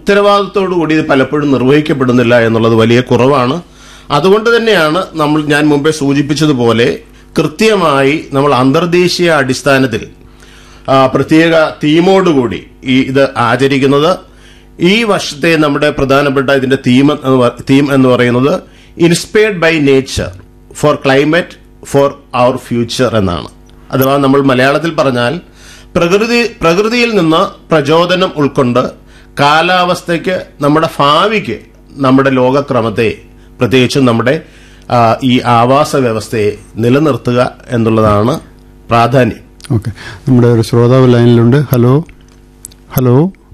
ഉത്തരവാദിത്തോടു കൂടി ഇത് പലപ്പോഴും നിർവഹിക്കപ്പെടുന്നില്ല എന്നുള്ളത് വലിയ കുറവാണ് അതുകൊണ്ട് തന്നെയാണ് നമ്മൾ ഞാൻ മുമ്പേ സൂചിപ്പിച്ചതുപോലെ കൃത്യമായി നമ്മൾ അന്തർദേശീയ അടിസ്ഥാനത്തിൽ ആ, പ്രത്യേക തീമോടുകൂടി ഈ ഇത് ആചരിക്കുന്നത് ഈ വർഷത്തെ നമ്മുടെ പ്രധാനപ്പെട്ട ഇതിന്റെ തീം എന്ന് പ- തീം എന്ന് പറയുന്നത് inspired by nature for climate for our future എന്നാണ് അഥവാ നമ്മൾ മലയാളത്തിൽ പറഞ്ഞാൽ പ്രകൃതി പ്രകൃതിയിൽ നിന്ന് പ്രചോദനം ഉൾക്കൊണ്ട് കാലാവസ്ഥയ്ക്ക് നമ്മുടെ ഭാവിക്ക് നമ്മുടെ ലോകക്രമത്തെ പ്രത്യേകിച്ചും നമ്മുടെ ആ, ഈ ആവാസ വ്യവസ്ഥയെ നിലനിർത്തുക എന്നുള്ളതാണ് പ്രാധാന്യം ഓക്കെ നമ്മുടെ ഒരു ശ്രോതാവ് ലൈനിലുണ്ട് ഹലോ ഹലോ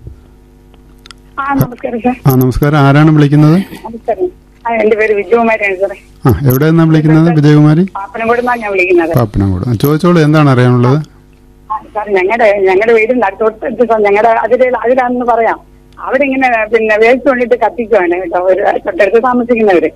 ആ നമസ്കാരം സാർ ആ നമസ്കാരം ആരാണ് വിളിക്കുന്നത് നമസ്കാരം ആ എന്റെ പേര് വിജയകുമാരിയാണ് സാറേ ആ എവിടെ നിന്നാണ് വിളിക്കുന്നത് വിജയകുമാരി പാപ്പനംകോട് നിന്നാണ് ഞാൻ വിളിക്കുന്നത് പാപ്പനംകോട് ആ, ചോദിച്ചോളൂ എന്താണ് അറിയാനുള്ളത് ആ, സാർ ഞങ്ങളുടെ ഞങ്ങളുടെ വീടിന്റെ അടുത്തോട്ട് സാർ ഞങ്ങളുടെ അതിൽ അതിലാണെന്ന് പറയാം അവിടെ ഇങ്ങനെ പിന്നെ വേസ്റ്റ് കൊണ്ടിട്ട് കത്തിക്കുവാണ് കേട്ടോ ഒരു തൊട്ടടുത്ത് താമസിക്കുന്നവര്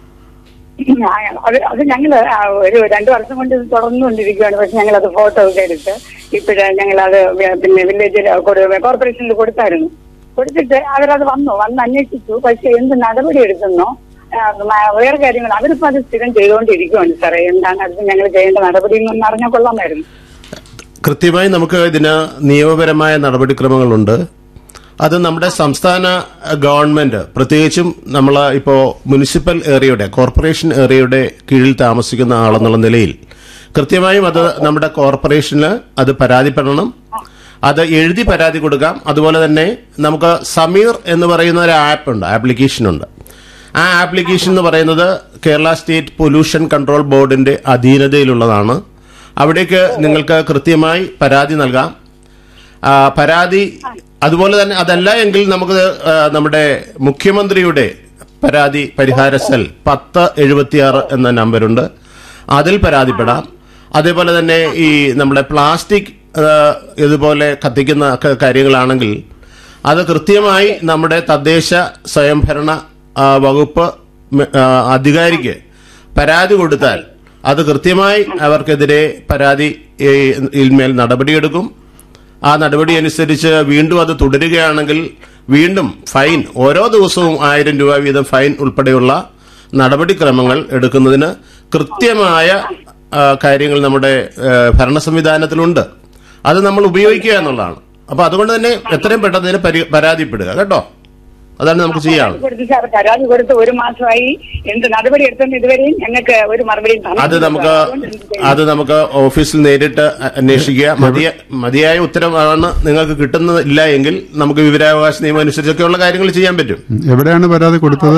ആ, അത് അത് ഞങ്ങള് ആ, ഒരു രണ്ടു വർഷം കൊണ്ട് ഇത് തുടർന്നുകൊണ്ടിരിക്കുകയാണ് പക്ഷെ ഞങ്ങൾ അത് ഫോട്ടോ ഒക്കെ എടുത്ത് ഇപ്പോഴ് ഞങ്ങൾ അത് പിന്നെ വില്ലേജിൽ കോർപ്പറേഷനിൽ കൊടുത്തായിരുന്നു കൊടുത്തിട്ട് അവരത് വന്നു വന്ന് അന്വേഷിച്ചു പക്ഷെ എന്ത് നടപടി എടുക്കുന്നോ ആ, മ- വേറെ കാര്യങ്ങൾ അവരിപ്പോ അത് സ്ഥിരം ചെയ്തുകൊണ്ടിരിക്കുകയാണ് സാറേ എന്താണ് അത് ഞങ്ങൾ ചെയ്യേണ്ട നടപടി എന്ന് അറിഞ്ഞാൽ കൊള്ളാമായിരുന്നു കൃത്യമായി നമുക്ക് ഇതിന് നിയമപരമായ നടപടിക്രമങ്ങളുണ്ട് അത് നമ്മുടെ സംസ്ഥാന ഗവൺമെന്റ് പ്രത്യേകിച്ചും നമ്മൾ ഇപ്പോൾ മുനിസിപ്പൽ ഏരിയയുടെ കോർപ്പറേഷൻ ഏരിയയുടെ കീഴിൽ താമസിക്കുന്ന ആളെന്നുള്ള നിലയിൽ കൃത്യമായും അത് നമ്മുടെ കോർപ്പറേഷന് അത് പരാതിപ്പെടണം അത് എഴുതി പരാതി കൊടുക്കാം അതുപോലെ തന്നെ നമുക്ക് സമീർ എന്ന് പറയുന്ന ഒരു ആപ്പ് ഉണ്ട് ആപ്ലിക്കേഷൻ ഉണ്ട് ആ ആപ്ലിക്കേഷൻ എന്ന് പറയുന്നത് കേരള സ്റ്റേറ്റ് പൊല്യൂഷൻ കൺട്രോൾ ബോർഡിന്റെ അധീനതയിലുള്ളതാണ് അവിടേക്ക് നിങ്ങൾക്ക് കൃത്യമായി പരാതി നൽകാം ആ, പരാതി അതുപോലെ തന്നെ അതല്ല എങ്കിൽ നമുക്ക് ആ, നമ്മുടെ മുഖ്യമന്ത്രിയുടെ പരാതി പരിഹാര സെൽ പത്ത് എഴുപത്തിയാറ് എന്ന നമ്പറുണ്ട് അതിൽ പരാതിപ്പെടാം അതേപോലെ തന്നെ ഈ നമ്മുടെ പ്ലാസ്റ്റിക് ആ, ഇതുപോലെ കത്തിക്കുന്ന ഒക്കെ കാര്യങ്ങളാണെങ്കിൽ അത് കൃത്യമായി നമ്മുടെ തദ്ദേശ സ്വയംഭരണ ആ, വകുപ്പ് മ- ആ, അധികാരിക്ക് പരാതി കൊടുത്താൽ അത് കൃത്യമായി അവർക്കെതിരെ പരാതി ഏ, മേൽ നടപടിയെടുക്കും ആ നടപടി അനുസരിച്ച് വീണ്ടും അത് തുടരുകയാണെങ്കിൽ വീണ്ടും ഫൈൻ ഓരോ ദിവസവും ആയിരം രൂപ വീതം ഫൈൻ ഉൾപ്പെടെയുള്ള നടപടിക്രമങ്ങൾ എടുക്കുന്നതിന് കൃത്യമായ ആ, കാര്യങ്ങൾ നമ്മുടെ ആ, ഭരണ സംവിധാനത്തിലുണ്ട് അത് നമ്മൾ ഉപയോഗിക്കുക എന്നുള്ളതാണ് അപ്പൊ അതുകൊണ്ട് തന്നെ എത്രയും പെട്ടെന്ന് ഇതിന് പരി- പരാതിപ്പെടുക കേട്ടോ അതാണ് നമുക്ക് ചെയ്യാനുള്ളത് കൊടുത്ത് സാർ പരാതി കൊടുത്ത് ഒരു മാസമായി എന്ത് നടപടി എടുത്തെന്ന് ഇതുവരെയും ഞങ്ങൾക്ക് ഒരു മറുപടിയും അത് തന്നിട്ടില്ല നമുക്ക് സാർ. അതുകൊണ്ട് എന്ത് ചെയ്യും? അത് നമുക്ക് ഓഫീസിൽ നേരിട്ട് അ- അന്വേഷിക്കുക മതിയ മതിയായ ഉത്തരവാണ് നിങ്ങൾക്ക് കിട്ടുന്നില്ല എങ്കിൽ നമുക്ക് വിവരാവകാശ നിയമം അനുസരിച്ചൊക്കെയുള്ള കാര്യങ്ങൾ ചെയ്യാൻ പറ്റും ഉം, എവിടെയാണ് പരാതി കൊടുത്തത്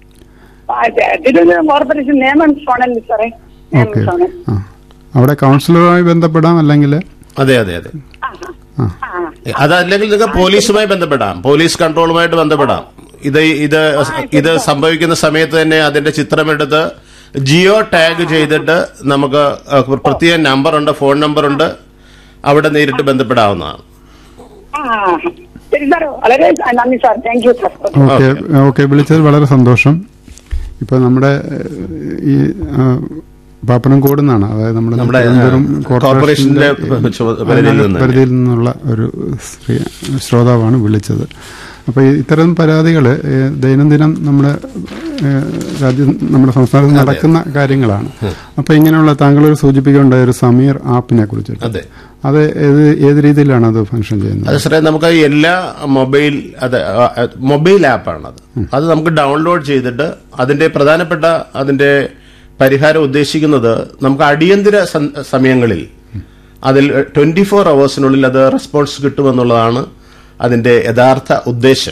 ആ, ഇത് തിരുവനന്തപുരം കോർപ്പറേഷൻ നിയമം സോണൽ സാറേ നിയമം ഓക്കെ സോണൽ ആ അവിടെ കൗൺസിലറുമായി ബന്ധപ്പെടാം അല്ലെങ്കിൽ അതെ അതെ അതെ ആ ആ. ആ അതല്ലെങ്കിൽ നിങ്ങൾക്ക് പോലീസുമായി ബന്ധപ്പെടാം പോലീസ് കൺട്രോളുമായിട്ട് ബന്ധപ്പെടാം ഇത് ഇത് ഇത് സംഭവിക്കുന്ന സമയത്ത് തന്നെ അതിന്റെ ചിത്രമെടുത്ത് ജിയോ ടാഗ് ചെയ്തിട്ട് നമുക്ക് അഹ് പ്രത്യേക നമ്പറുണ്ട് ഫോൺ നമ്പറുണ്ട് അവിടെ നേരിട്ട് ബന്ധപ്പെടാവുന്നതാണ് ആ ശരി സാർ വളരെ നന്ദി sir thank you sir okay okay വിളിച്ചത് വളരെ സന്തോഷം ഇപ്പൊ നമ്മുടെ ഏഹ്, ഈ ആ, പാപ്പനംകോട് നിന്നാണ് അതായത് നമ്മുടെ നമ്മുടെ, തിരുവനന്തപുരം ആ, കോർപ്പറേഷന്റെ ചുമ- പരിധിയിൽ നിന്ന്. പരിധിയിൽ നിന്നുള്ള ഒരു സ്ത്രീ ശ്രോതാവാണ് വിളിച്ചത് അപ്പോൾ ഇത്തരം പരാതികൾ ദൈനംദിനം നമ്മുടെ ഏഹ്, രാജ്യം നമ്മുടെ സംസ്ഥാനത്ത് നടക്കുന്ന കാര്യങ്ങളാണ് അപ്പോൾ ഇങ്ങനെയുള്ള താങ്കൾ സൂചിപ്പിക്കേണ്ട ഒരു സമീർ ആപ്പിനെ കുറിച്ചിട്ട് അതെ അത് ഏത് ഏത് രീതിയിലാണ് അത് ഫംഗ്ഷൻ ചെയ്യുന്നത് അത് സാറേ നമുക്ക് എല്ലാ മൊബൈൽ അത് ആ, ആ, മൊബൈൽ ആപ്പാണത് അത് നമുക്ക് ഡൗൺലോഡ് ചെയ്തിട്ട് അതിന്റെ പ്രധാനപ്പെട്ട അതിന്റെ പരിഹാരം ഉദ്ദേശിക്കുന്നത് നമുക്ക് അടിയന്തര സം- സമയങ്ങളിൽ അതിൽ ട്വന്റി ഫോർ അവേഴ്സിനുള്ളിൽ അത് റെസ്പോൺസ് കിട്ടുമെന്നുള്ളതാണ് അതിന്റെ യഥാർത്ഥ ഉദ്ദേശം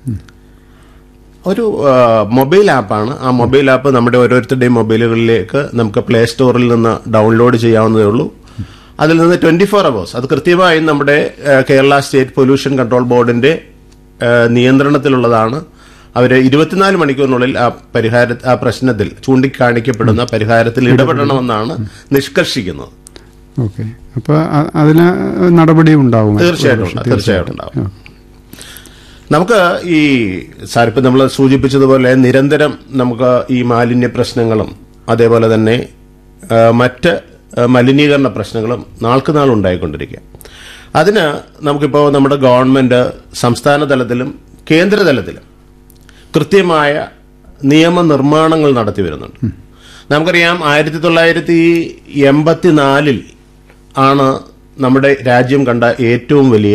ഒരു ആ, മൊബൈൽ ആപ്പാണ് ആ മൊബൈൽ ആപ്പ് നമ്മുടെ ഓരോരുത്തരുടെയും മൊബൈലുകളിലേക്ക് നമുക്ക് പ്ലേ സ്റ്റോറിൽ നിന്ന് ഡൗൺലോഡ് ചെയ്യാവുന്നതേ ഉള്ളൂ അതിൽ നിന്ന് ട്വന്റി ഫോർ അവേഴ്സ് അത് കൃത്യമായും നമ്മുടെ ആ, കേരള സ്റ്റേറ്റ് പൊല്യൂഷൻ കൺട്രോൾ ബോർഡിന്റെ ആ, നിയന്ത്രണത്തിലുള്ളതാണ് അവർ ഇരുപത്തിനാല് മണിക്കൂറിനുള്ളിൽ ആ പരിഹാര ആ പ്രശ്നത്തിൽ ചൂണ്ടിക്കാണിക്കപ്പെടുന്ന പരിഹാരത്തിൽ ഇടപെടണമെന്നാണ് നിഷ്കർഷിക്കുന്നത് ഓക്കെ അപ്പോൾ അതിന് നടപടി ഉണ്ടാവും തീർച്ചയായിട്ടും ഉണ്ടാവും, തീർച്ചയായിട്ടും ഉണ്ടാവും. നമുക്ക് ഈ സാറിപ്പം നമ്മൾ സൂചിപ്പിച്ചതുപോലെ നിരന്തരം നമുക്ക് ഈ മാലിന്യ പ്രശ്നങ്ങളും അതേപോലെ തന്നെ ആ, മറ്റ് ആ, മലിനീകരണ പ്രശ്നങ്ങളും നാൾക്ക് നാൾ ഉണ്ടായിക്കൊണ്ടിരിക്കുക അതിന് നമുക്കിപ്പോൾ നമ്മുടെ ഗവൺമെന്റ് സംസ്ഥാന തലത്തിലും കേന്ദ്രതലത്തിൽ കൃത്യമായ നിയമനിർമ്മാണങ്ങൾ നടത്തി വരുന്നുണ്ട് നമുക്കറിയാം ആയിരത്തി തൊള്ളായിരത്തി എൺപത്തിനാലിൽ ആണ് നമ്മുടെ രാജ്യം കണ്ട ഏറ്റവും വലിയ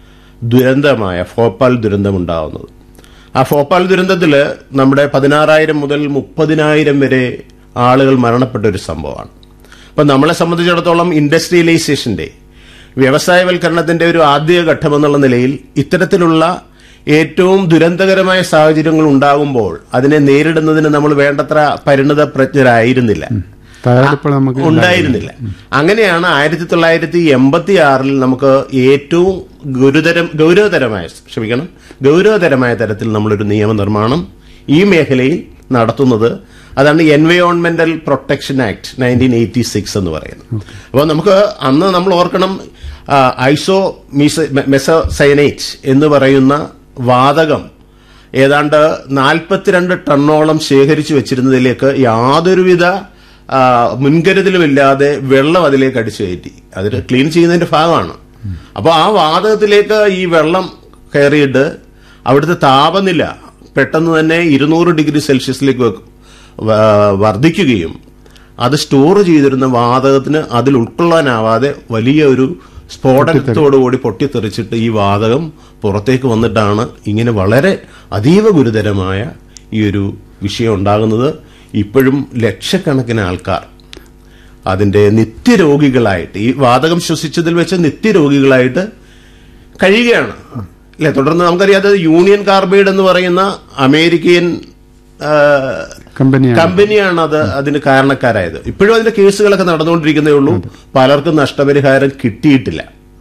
ദുരന്തമായ ഭോപ്പാൽ ദുരന്തമുണ്ടാവുന്നത് ആ ഭോപ്പാൽ ദുരന്തത്തിൽ നമ്മുടെ പതിനാറായിരം മുതൽ മുപ്പതിനായിരം വരെ ആളുകൾ മരണപ്പെട്ട ഒരു സംഭവമാണ് അപ്പം നമ്മളെ സംബന്ധിച്ചിടത്തോളം ഇൻഡസ്ട്രിയലൈസേഷന്റെ വ്യവസായവൽക്കരണത്തിന്റെ ഒരു ആദ്യ ഘട്ടമെന്നുള്ള നിലയിൽ ഇത്തരത്തിലുള്ള ഏറ്റവും ദുരന്തകരമായ സാഹചര്യങ്ങൾ ഉണ്ടാകുമ്പോൾ അതിനെ നേരിടുന്നതിന് നമ്മൾ വേണ്ടത്ര പരിണത പ്രജ്ഞരായിരുന്നില്ല തയ്യാറെടുപ്പ് നമുക്ക് ഉണ്ടായിരുന്നില്ല അങ്ങനെയാണ് ആയിരത്തി തൊള്ളായിരത്തി എൺപത്തി ആറിൽ നമുക്ക് ഏറ്റവും ഗുരുതരം ഗൗരവതരമായ ക്ഷമിക്കണം ഗൗരവതരമായ തരത്തിൽ നമ്മളൊരു നിയമനിർമ്മാണം ഈ മേഖലയിൽ നടത്തുന്നത് അതാണ് എൻവയോൺമെന്റൽ protection act nineteen eighty six എന്ന് പറയുന്നത് അപ്പോൾ നമുക്ക് അന്ന് നമ്മൾ ഓർക്കണം ആ, ഐസോ മീസ മെസസൈനൈറ്റ് എന്ന് പറയുന്ന വാതകം ഏതാണ്ട് നാൽപ്പത്തിരണ്ട് ടണ്ണോളം ശേഖരിച്ചു വെച്ചിരുന്നതിലേക്ക് യാതൊരുവിധ ആ, മുൻകരുതലുമില്ലാതെ വെള്ളം അതിലേക്ക് അടിച്ചു കയറ്റി അത് ക്ലീൻ ചെയ്യുന്നതിന്റെ ഭാഗമാണ് അപ്പോൾ ആ വാതകത്തിലേക്ക് ഈ വെള്ളം കയറിയിട്ട് അവിടുത്തെ താപനില പെട്ടെന്ന് തന്നെ ഇരുന്നൂറ് ഡിഗ്രി സെൽഷ്യസിലേക്ക് വെക്കും വ- വർദ്ധിക്കുകയും അത് സ്റ്റോർ ചെയ്തിരുന്ന വാതകത്തിന് അതിൽ ഉൾക്കൊള്ളാനാവാതെ വലിയ ഒരു സ്ഫോടനത്തോടുകൂടി പൊട്ടിത്തെറിച്ചിട്ട് ഈ വാതകം പുറത്തേക്ക് വന്നിട്ടാണ് ഇങ്ങനെ വളരെ അതീവ ഗുരുതരമായ ഈ ഒരു വിഷയം ഉണ്ടാകുന്നത് ഇപ്പോഴും ലക്ഷക്കണക്കിന് ആൾക്കാർ അതിന്റെ നിത്യരോഗികളായിട്ട് ഈ വാതകം ശ്വസിച്ചതിൽ വെച്ച് നിത്യരോഗികളായിട്ട് കഴിയുകയാണ് അല്ലെ തുടർന്ന് നമുക്കറിയാതെ യൂണിയൻ കാർബൈഡ് എന്ന് പറയുന്ന അമേരിക്കൻ ആ, കമ്പനിയാണ് കമ്പനിയാണ് അത് അതിന് കാരണക്കാരായത് ഇപ്പോഴും അതിന്റെ കേസുകളൊക്കെ നടന്നുകൊണ്ടിരിക്കുന്നേ ഉള്ളൂ പലർക്കും നഷ്ടപരിഹാരം കിട്ടിയിട്ടില്ല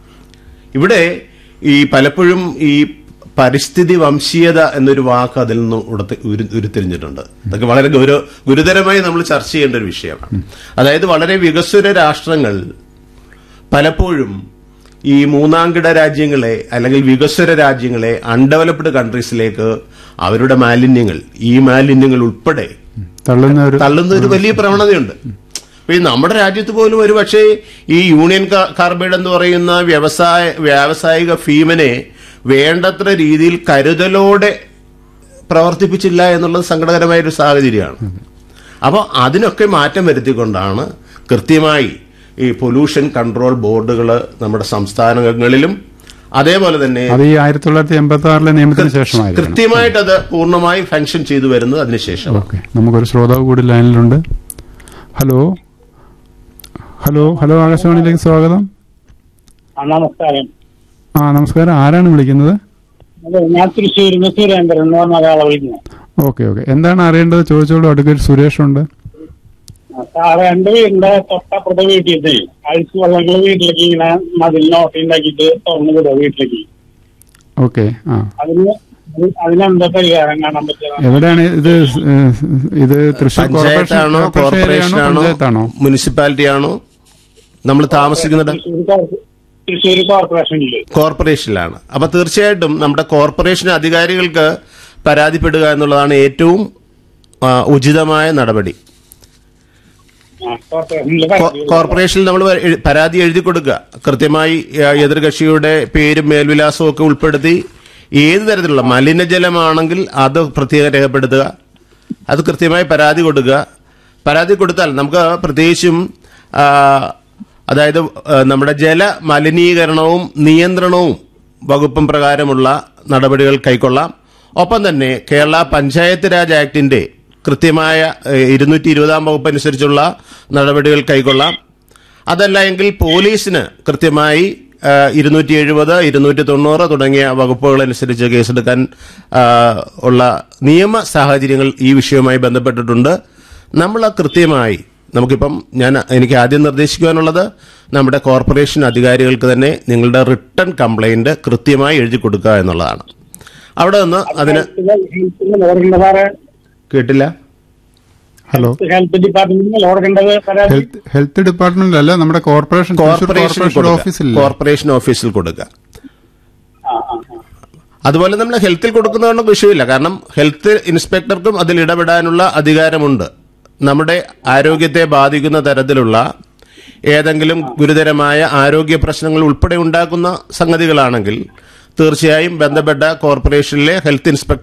ഇവിടെ ഈ പലപ്പോഴും ഈ പരിസ്ഥിതി വംശീയത എന്നൊരു വാക്ക് അതിൽ നിന്ന് ഉടത്ത് ഉരു- ഉരുത്തിരിഞ്ഞിട്ടുണ്ട് ഇതൊക്കെ വളരെ ഗൗരവ ഗുരുതരമായി നമ്മൾ ചർച്ച ചെയ്യേണ്ട ഒരു വിഷയമാണ് അതായത് വളരെ വികസ്വര രാഷ്ട്രങ്ങൾ പലപ്പോഴും ഈ മൂന്നാംകിട രാജ്യങ്ങളെ അല്ലെങ്കിൽ വികസ്വര രാജ്യങ്ങളെ അൺഡെവലപ്ഡ് കൺട്രീസിലേക്ക് അവരുടെ മാലിന്യങ്ങൾ ഈ മാലിന്യങ്ങൾ ഉൾപ്പെടെ തള്ളുന്ന ഒരു തള്ളുന്ന ഒരു വലിയ പ്രവണതയുണ്ട് അപ്പൊ ഈ നമ്മുടെ രാജ്യത്ത് പോലും ഒരു പക്ഷേ ഈ യൂണിയൻ കാ- കാർബൈഡ് എന്ന് പറയുന്ന വ്യവസായ വ്യാവസായിക ഫീമിനെ വേണ്ടത്ര രീതിയിൽ കരുതലോടെ പ്രവർത്തിപ്പിച്ചില്ല എന്നുള്ളത് സങ്കടകരമായ ഒരു സാഹചര്യമാണ് അപ്പോൾ അതിനൊക്കെ മാറ്റം വരുത്തിക്കൊണ്ടാണ് കൃത്യമായി ഈ പൊല്യൂഷൻ കൺട്രോൾ ബോർഡുകൾ നമ്മുടെ സംസ്ഥാനങ്ങളിലും അതേപോലെ തന്നെ അത് ഈ ആയിരത്തി തൊള്ളായിരത്തി എൺപത്തി ആറിലെ നിയമത്തിന് ശേഷമായിരുന്നു കൃത്യമായിട്ട് അത് പൂർണ്ണമായി ഫങ്ഷൻ ചെയ്തു വരുന്നത് അതിനുശേഷം ഓക്കെ നമുക്കൊരു ശ്രോതാവ് കൂടി ലൈനിലുണ്ട് ഹലോ ഹലോ ഹലോ ആകാശവാണിയിലേക്ക് സ്വാഗതം ആ, നമസ്കാരം ആ നമസ്കാരം ആരാണ് വിളിക്കുന്നത് അതെ ഞാൻ തൃശ്ശൂരിൽ നിന്ന് സുരേന്ദ്രൻ എന്ന് പറഞ്ഞ ഒരാളെ വിളിക്കുന്നത് ഓക്കെ ഓക്കെ എന്താണ് അറിയേണ്ടത് ചോദിച്ചോളൂ അഡ്വക്കേറ്റ് സുരേഷ് ഉണ്ട് ആ, സാറ് എന്റെ വീടിന്റെ തൊട്ടപ്പുറത്തെ വീട്ടിൽ അഴിച്ചു വെള്ളങ്ങൾ വീട്ടിലേക്ക് ഇങ്ങനെ മതിൽ നോട്ട് ഉണ്ടാക്കിയിട്ട് തുറന്നു വിടുക വീട്ടിലേക്ക് ഓക്കെ ആ അതിന് അത് അതിനെന്താ പരിഹാരം കാണാൻ പറ്റുക എവിടെയാണ് ഇത് ഏഹ്, ഇത് തൃശ്ശൂർ കോർപ്പറേഷൻ പഞ്ചായത്താണോ കോർപ്പറേഷൻ ഏരിയയാണോ കോർപ്പറേഷനാണോ പഞ്ചായത്താണോ മുനിസിപ്പാലിറ്റി ആണോ നമ്മൾ താമസിക്കുന്നത് തൃശ്ശൂർ കോർപ്പ- തൃശ്ശൂർ കോർപ്പറേഷനില് കോർപ്പറേഷനിലാണ് അപ്പൊ തീർച്ചയായിട്ടും നമ്മുടെ കോർപ്പറേഷൻ അധികാരികൾക്ക് പരാതിപ്പെടുക എന്നുള്ളതാണ് ഏറ്റവും ആ, ഉചിതമായ നടപടി ആ, കോർപ്പറേഷനില് കോ- പരാതി കൊടുക്കുക. കോർപ്പറേഷനിൽ നമ്മൾ എഴു- പരാതി എഴുതി കൊടുക്കുക കൃത്യമായി ആ, എതിർകക്ഷിയുടെ പേരും മേൽവിലാസവും ഒക്കെ ഉൾപ്പെടുത്തി ഏത് തരത്തിലുള്ള മലിനജലമാണെങ്കിൽ അത് പ്രത്യേകം രേഖപ്പെടുത്തുക അത് കൃത്യമായി പരാതി കൊടുക്കുക പരാതി കൊടുത്താൽ നമുക്ക് പ്രത്യേകിച്ചും ആ, അതായത് ആ, നമ്മുടെ ജല മലിനീകരണവും നിയന്ത്രണവും വകുപ്പും പ്രകാരമുള്ള നടപടികൾ കൈക്കൊള്ളാം ഒപ്പം തന്നെ കേരള പഞ്ചായത്ത് രാജ് ആക്ടിന്റെ കൃത്യമായ ഇരുന്നൂറ്റി ഇരുപതാം വകുപ്പ് അനുസരിച്ചുള്ള നടപടികൾ കൈക്കൊള്ളാം അതല്ല എങ്കിൽ പോലീസിന് കൃത്യമായി ഇരുന്നൂറ്റി എഴുപത് ഇരുന്നൂറ്റി തൊണ്ണൂറ് തുടങ്ങിയ വകുപ്പുകൾ അനുസരിച്ച് കേസെടുക്കാൻ ആ, ഉള്ള നിയമ സാഹചര്യങ്ങൾ ഈ വിഷയവുമായി ബന്ധപ്പെട്ടിട്ടുണ്ട് നമ്മൾ കൃത്യമായി നമുക്കിപ്പം ഞാൻ എനിക്ക് ആദ്യം നിർദ്ദേശിക്കുവാനുള്ളത് നമ്മുടെ കോർപ്പറേഷൻ അധികാരികൾക്ക് തന്നെ നിങ്ങളുടെ റിട്ടേൺ കംപ്ലൈന്റ് കൃത്യമായി എഴുതി കൊടുക്കുക എന്നുള്ളതാണ് അവിടെ നിന്ന് അതിന് ഹെൽത്തിൽ ഓർക്കേണ്ട സാറ് കേട്ടില്ല ഹലോ ഹെൽത്ത് ഡിപ്പാർട്ട്മെന്റിൽ ഓർക്കേണ്ടത് പരാതി ഹെൽത്ത് ഹെൽത്ത് ഡിപ്പാർട്ട്മെന്റിലല്ല നമ്മുടെ കോർപ്പറേഷൻ തൃശ്ശൂർ കോർപ്പറേഷൻ കോർപ്പറേഷൻ ഓഫീസിൽ കോർപ്പറേഷൻ ഓഫീസിൽ കൊടുക്കുക ആ ആ ആ അതുപോലെ നമ്മൾ ഹെൽത്തിൽ കൊടുക്കുന്നതുകൊണ്ട് വിഷയമില്ല കാരണം ഹെൽത്ത് ഇൻസ്പെക്ടർക്കും അതിൽ ഇടപെടാനുള്ള അധികാരമുണ്ട് നമ്മുടെ ആരോഗ്യത്തെ ബാധിക്കുന്ന തരത്തിലുള്ള ഏതെങ്കിലും ഗുരുതരമായ ആരോഗ്യ പ്രശ്നങ്ങൾ ഉൾപ്പെടെ ഉണ്ടാക്കുന്ന സംഗതികളാണെങ്കിൽ തീർച്ചയായും ബന്ധപ്പെട്ട കോർപ്പറേഷനിലെ ഹെൽത്ത് ഇൻസ്പെക്ടർ